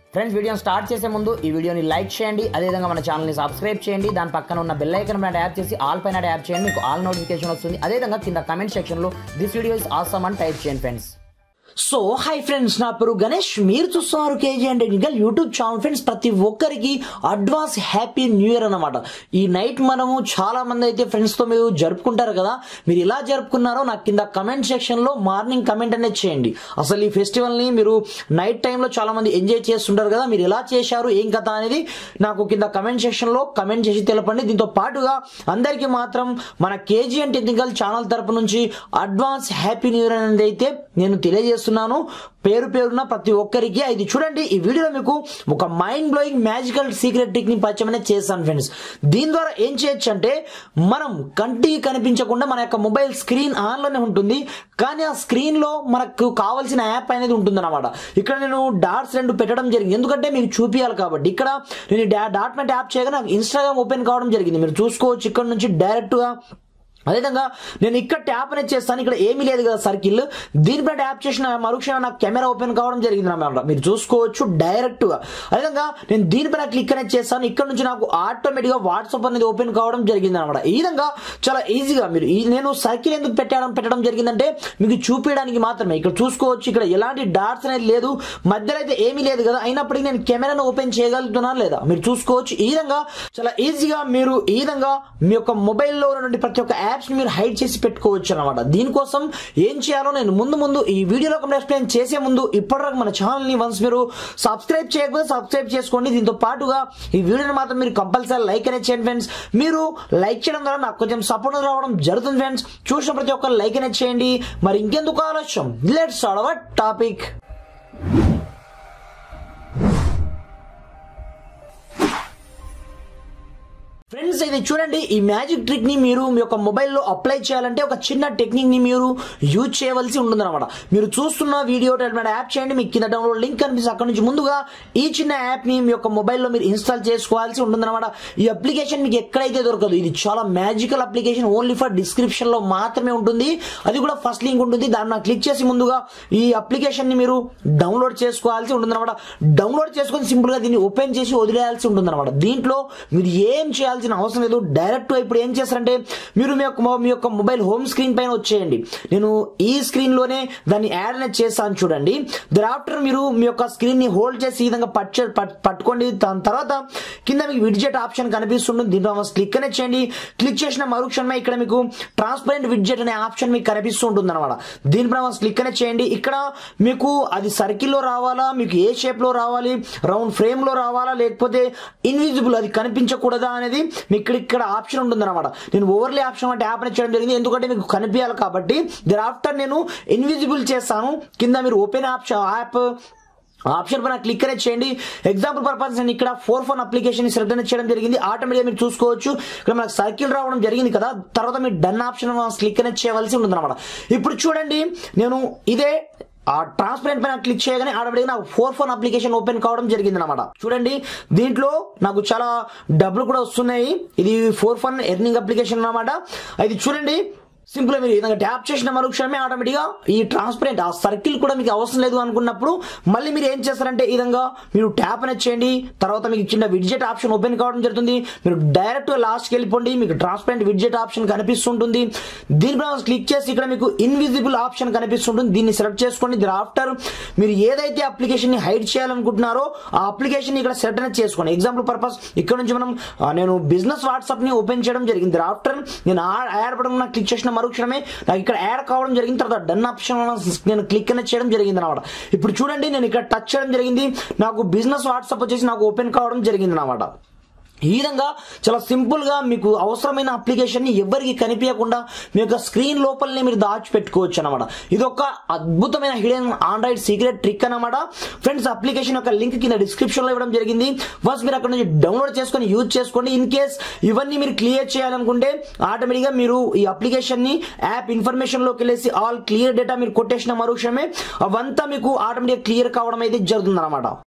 friends వీడియోని start చేసే ముందు ఈ వీడియోని లైక్ చేయండి అదేవిధంగా మన ఛానల్ని సబ్స్క్రైబ్ చేయండి దాని పక్కన ఉన్న బెల్ ఐకన్ పైన ట్యాప్ చేసి ఆల్ పైన ట్యాప్ చేయండి మీకు ఆల్ నోటిఫికేషన్ వస్తుంది అదేవిధంగా కింద కమెంట్ సెక్షన్లో దిస్ వీడియో ఇస్ ఆసమ్ అని టైప్ చేయండి ఫ్రెండ్స్ సో హై ఫ్రెండ్స్ నా పేరు గణేష్ మీరు చూస్తున్నారు KG and technical YouTube channel friends ప్రతి ఒక్కరికి అడ్వాన్స్ హ్యాపీ న్యూ ఇయర్ అన్నమాట ఈ నైట్ మనము చాలా మంది అయితే ఫ్రెండ్స్ తో మీరు జరుపుకుంటారు కదా మీరు ఇలా జరుపుకున్నారో నాకు కింద కమెంట్ సెక్షన్ లో మార్నింగ్ కమెంట్ అనేది చేయండి అసలు ఈ ఫెస్టివల్ ని మీరు నైట్ టైంలో చాలా మంది ఎంజాయ్ చేస్తుంటారు కదా మీరు ఎలా చేశారు ఏం కథ అనేది నాకు కింద కమెంట్ సెక్షన్ లో కమెంట్ చేసి తెలపండి దీంతో పాటుగా అందరికీ మాత్రం మన కేజీ అండ్ టెక్నికల్ ఛానల్ తరపు నుంచి అడ్వాన్స్ హ్యాపీ న్యూ ఇయర్ అనేది అయితే నేను తెలియజేస్తున్నాను పేరు పేరున ప్రతి ఒక్కరికి ఇది చూడండి ఈ వీడియోలో మీకు ఒక mind blowing magical secret trick ని పరిచయం అనేది చేస్తాను ఫ్రెండ్స్ దీని ద్వారా ఏం చేయొచ్చు అంటే మనం కంటికి కనిపించకుండా మన యొక్క మొబైల్ స్క్రీన్ ఆన్ లోనే ఉంటుంది కానీ ఆ స్క్రీన్ లో మనకు కావాల్సిన యాప్ అనేది ఉంటుంది అనమాట ఇక్కడ నేను డాట్స్ రెండు పెట్టడం జరిగింది ఎందుకంటే మీకు చూపించాలి కాబట్టి ఇక్కడ నేను ఈ డా- డాట్ మెంట్ యాప్ చేయగా నాకు ఇన్స్టాగ్రామ్ ఓపెన్ కావడం జరిగింది మీరు చూసుకోవచ్చు ఇక్కడ నుంచి డైరెక్ట్ గా అదేవిధంగా నేను ఇక్కడ ట్యాప్ అనేది చేస్తాను ఇక్కడ ఏమీ లేదు కదా సర్కిల్ దీనిపై ట్యాప్ చేసిన మరుక్షణం నాకు కెమెరా ఓపెన్ కావడం జరిగింది అన్నమాట మీరు చూసుకోవచ్చు డైరెక్ట్ గా అదేవిధంగా నేను దీనిపైన క్లిక్ అనేది చేస్తాను ఇక్కడ నుంచి నాకు ఆటోమేటిక్ గా వాట్సాప్ అనేది ఓపెన్ కావడం జరిగింది అనమాట ఈ విధంగా చాలా ఈజీగా మీరు ఈ నేను సర్కిల్ ఎందుకు పెట్టడం పెట్టడం జరిగిందంటే మీకు చూపించడానికి మాత్రమే ఇక్కడ చూసుకోవచ్చు ఇక్కడ ఎలాంటి డాట్స్ అనేది లేదు మధ్యలో అయితే ఏమీ లేదు కదా అయినప్పటికీ నేను కెమెరాను ఓపెన్ చేయగలుగుతున్నాను లేదా మీరు చూసుకోవచ్చు ఈ విధంగా చాలా ఈజీగా మీరు ఈ విధంగా మీ యొక్క మొబైల్లో ఉన్నటువంటి ప్రతి ఒక్క యాప్స్ ని మీరు హైడ్ చేసి పెట్టుకోవచ్చు అనమాట దీనికోసం ఏం చేయాలో నేను ముందు ముందు ఈ వీడియోలో ఎక్స్ప్లెయిన్ చేసే ముందు ఇప్పటివరకు మన ఛానల్ ని వన్స్ మీరు సబ్స్క్రైబ్ చేయకపోతే సబ్స్క్రైబ్ చేసుకోండి దీంతో పాటుగా ఈ వీడియోని మాత్రం మీరు కంపల్సరీ లైక్ అనేది చేయండి ఫ్రెండ్స్ మీరు లైక్ చేయడం ద్వారా నాకు కొంచెం సపోర్ట్ రావడం జరుగుతుంది ఫ్రెండ్స్ చూసిన ప్రతి ఒక్కరు లైక్ అనేది చేయండి మరి ఇంకెందుకు ఆలస్యం లెట్స్ అవర్ టాపిక్ ఫ్రెండ్స్ ఇది చూడండి ఈ మ్యాజిక్ ట్రిక్ ని మీరు మీ యొక్క మొబైల్లో అప్లై చేయాలంటే ఒక చిన్న టెక్నిక్ ని మీరు యూజ్ చేయవలసి ఉంటుంది అనమాట మీరు చూస్తున్న వీడియో యాప్ చేయండి మీకు కింద డౌన్లోడ్ లింక్ కనిపిస్తుంది అక్కడ నుంచి ముందుగా ఈ చిన్న యాప్ ని మీ యొక్క మొబైల్లో మీరు ఇన్స్టాల్ చేసుకోవాల్సి ఉంటుంది అనమాట ఈ అప్లికేషన్ మీకు ఎక్కడైతే దొరకదు ఇది చాలా magical application only for description లో మాత్రమే ఉంటుంది అది కూడా ఫస్ట్ లింక్ ఉంటుంది దాన్ని క్లిక్ చేసి ముందుగా ఈ అప్లికేషన్ ని మీరు డౌన్లోడ్ చేసుకోవాల్సి ఉంటుంది అనమాట డౌన్లోడ్ చేసుకొని సింపుల్ గా దీన్ని ఓపెన్ చేసి వదిలేయాల్సి ఉంటుంది అనమాట దీంట్లో మీరు ఏం చేయాల్సిన అవసరం లేదు డైరెక్ట్ ఇప్పుడు ఏం చేస్తారంటే మీరు మీ యొక్క మీ యొక్క మొబైల్ హోమ్ స్క్రీన్ పైన వచ్చేయండి నేను ఈ స్క్రీన్ లోనే దాన్ని యాడ్ అనేది చేస్తాను చూడండి ఆఫ్టర్ మీరు మీ యొక్క స్క్రీన్ ని హోల్డ్ చేసి ఈ విధంగా పట్ పట్- పట్టుకోండి దాని తర్వాత కింద మీకు విడ్జెట్ ఆప్షన్ కనిపిస్తుంది దీంట్లో క్లిక్ అనేది చేయండి క్లిక్ చేసిన మరుక్షణమే ఇక్కడ మీకు ట్రాన్స్పరెంట్ విడ్జెట్ అనే ఆప్షన్ మీకు కనిపిస్తూ ఉంటుంది అనమాట దీనిపైన క్లిక్ అనేది చేయండి ఇక్కడ మీకు అది సర్కిల్ లో రావాలా మీకు ఏ షేప్ లో రావాలి రౌండ్ ఫ్రేమ్ లో రావాలా లేకపోతే ఇన్విజిబుల్ అది కనిపించకూడదా అనేది మీకు ఇక్కడ ఇక్కడ ఆప్షన్ ఉంటుంది అనమాట నేను ఓవర్లీ ఆప్షన్ అంటే యాప్ చేయడం జరిగింది ఎందుకంటే మీకు కనిపించాలి కాబట్టి దర్ ఆఫ్టర్ నేను ఇన్విజిబుల్ చేస్తాను కింద మీరు ఓపెన్ ఆప్షన్ యాప్ ఆప్షన్ పైన క్లిక్ అనేది చేయండి ఎగ్జాంపుల్ పర్పస్ నేను ఇక్కడ ఫోర్ ఫోన్ అప్లికేషన్ సెలెక్ట్ అనేది చేయడం జరిగింది ఆటోమేటిక్ మీరు చూసుకోవచ్చు ఇక్కడ మనకు సర్కిల్ రావడం జరిగింది కదా తర్వాత మీరు డన్ ఆప్షన్ క్లిక్ అనేది చేయవలసి ఉంటుంది అనమాట ఇప్పుడు చూడండి నేను ఇదే ఆ ట్రాన్స్పరెంట్ పైన క్లిక్ చేయగానే ఆటోమేటిక్ నాకు ఫోర్ ఫోన్ అప్లికేషన్ ఓపెన్ కావడం జరిగింది అనమాట చూడండి దీంట్లో నాకు చాలా డబ్బులు కూడా వస్తున్నాయి ఇది ఫోర్ ఫోన్ ఎర్నింగ్ అప్లికేషన్ అనమాట ఇది చూడండి సింపుల్ మీరు ఈ విధంగా ట్యాప్ చేసిన మరుక్షణమే ఆటోమేటిక్ గా ఈ ట్రాన్స్పరెంట్ ఆ సర్కిల్ కూడా మీకు అవసరం లేదు అనుకున్నప్పుడు మళ్ళీ మీరు ఏం చేస్తారంటే ఈ విధంగా మీరు ట్యాప్ అనేది చేయండి తర్వాత మీకు చిన్న విడ్జెట్ ఆప్షన్ ఓపెన్ కావడం జరుగుతుంది మీరు డైరెక్ట్ లాస్ట్కి వెళ్ళిపోండి మీకు ట్రాన్స్పరెంట్ విడ్జెట్ ఆప్షన్ కనిపిస్తుంటుంది దీనిపై క్లిక్ చేసి ఇక్కడ మీకు ఇన్విజిబుల్ ఆప్షన్ కనిపిస్తుంటుంది దీన్ని సెలెక్ట్ చేసుకోండి దీని ఆఫ్టర్ మీరు ఏదైతే అప్లికేషన్ ని హైడ్ చేయాలనుకుంటున్నారో ఆ అప్లికేషన్ ఇక్కడ సెలెక్ట్ అనేది చేసుకోండి ఎగ్జాంపుల్ పర్పస్ ఇక్కడ నుంచి మనం ఆ, నేను బిజినెస్ వాట్సాప్ ని ఓపెన్ చేయడం జరిగింది ఆఫ్టర్ నేను యాడ్ బటన్ క్లిక్ చేసిన మరుక్షణమే నాకు ఇక్కడ యాడ్ కావడం జరిగిన తర్వాత డన్ ఆప్షన్ నేను క్లిక్ అనేది చేయడం జరిగింది అనమాట ఇప్పుడు చూడండి నేను ఇక్కడ టచ్ చేయడం జరిగింది నాకు బిజినెస్ వాట్సాప్ వచ్చేసి నాకు ఓపెన్ కావడం జరిగింది అనమాట ఈ విధంగా చాలా సింపుల్ గా మీకు అవసరమైన అప్లికేషన్ ని ఎవరికి కనిపించకుండా మీ యొక్క స్క్రీన్ లోపలనే మీరు దాచిపెట్టుకోవచ్చు అనమాట ఇది ఒక అద్భుతమైన హిడెన్ ఆండ్రాయిడ్ సీక్రెట్ ట్రిక్ అనమాట ఫ్రెండ్స్ అప్లికేషన్ యొక్క లింక్ కింద డిస్క్రిప్షన్ లో ఇవ్వడం జరిగింది ఫస్ట్ మీరు అక్కడ నుంచి డౌన్లోడ్ చేసుకొని యూజ్ చేసుకోండి ఇన్ కేస్ ఇవన్నీ మీరు క్లియర్ చేయాలనుకుంటే ఆటోమేటిక్ గా మీరు ఈ అప్లికేషన్ ని యాప్ ఇన్ఫర్మేషన్ లోకి వెళ్ళేసి ఆల్ క్లియర్ డేటా మీరు కొట్టేసిన మరుక్షణమే అవంతా మీకు ఆటోమేటిక్ క్లియర్ కావడం అయితే జరుగుతుంది అనమాట